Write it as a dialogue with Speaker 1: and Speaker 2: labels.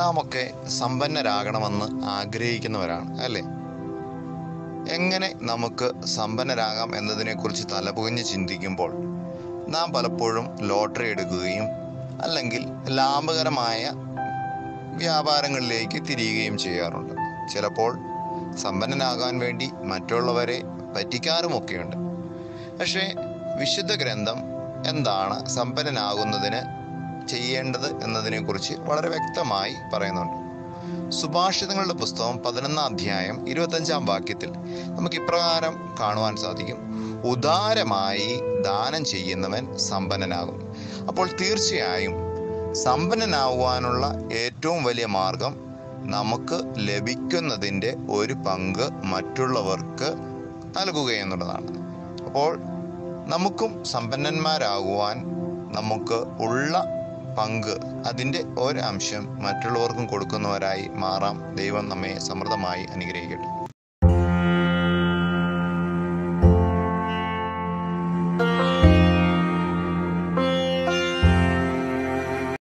Speaker 1: നാമൊക്കെ സമ്പന്നരാകണമെന്ന് ആഗ്രഹിക്കുന്നവരാണ് അല്ലേ എങ്ങനെ നമുക്ക് സമ്പന്നരാകാം എന്നതിനെക്കുറിച്ച് തലപുകഞ്ഞ് ചിന്തിക്കുമ്പോൾ നാം പലപ്പോഴും ലോട്ടറി എടുക്കുകയും അല്ലെങ്കിൽ ലാഭകരമായ വ്യാപാരങ്ങളിലേക്ക് തിരിയുകയും ചെയ്യാറുണ്ട് ചിലപ്പോൾ സമ്പന്നനാകാൻ വേണ്ടി മറ്റുള്ളവരെ പറ്റിക്കാറുമൊക്കെയുണ്ട് പക്ഷേ വിശുദ്ധ ഗ്രന്ഥം എന്താണ് സമ്പന്നനാകുന്നതിന് ചെയ്യേണ്ടത് എന്നതിനെക്കുറിച്ച് വളരെ വ്യക്തമായി പറയുന്നുണ്ട് സുഭാഷിതങ്ങളുടെ പുസ്തകം പതിനൊന്നാം അധ്യായം ഇരുപത്തഞ്ചാം വാക്യത്തിൽ നമുക്ക് ഇപ്രകാരം കാണുവാൻ സാധിക്കും ഉദാരമായി ദാനം ചെയ്യുന്നവൻ സമ്പന്നനാകും അപ്പോൾ തീർച്ചയായും സമ്പന്നനാകുവാനുള്ള ഏറ്റവും വലിയ മാർഗം നമുക്ക് ലഭിക്കുന്നതിൻ്റെ ഒരു പങ്ക് മറ്റുള്ളവർക്ക് നൽകുക എന്നുള്ളതാണ് അപ്പോൾ നമുക്കും സമ്പന്നന്മാരാകുവാൻ നമുക്ക് ഉള്ള പങ്ക് അതിൻ്റെ ഒരംശം മറ്റുള്ളവർക്കും കൊടുക്കുന്നവരായി മാറാം ദൈവം നമ്മെ സമൃദ്ധമായി അനുഗ്രഹിക്കട്ടെ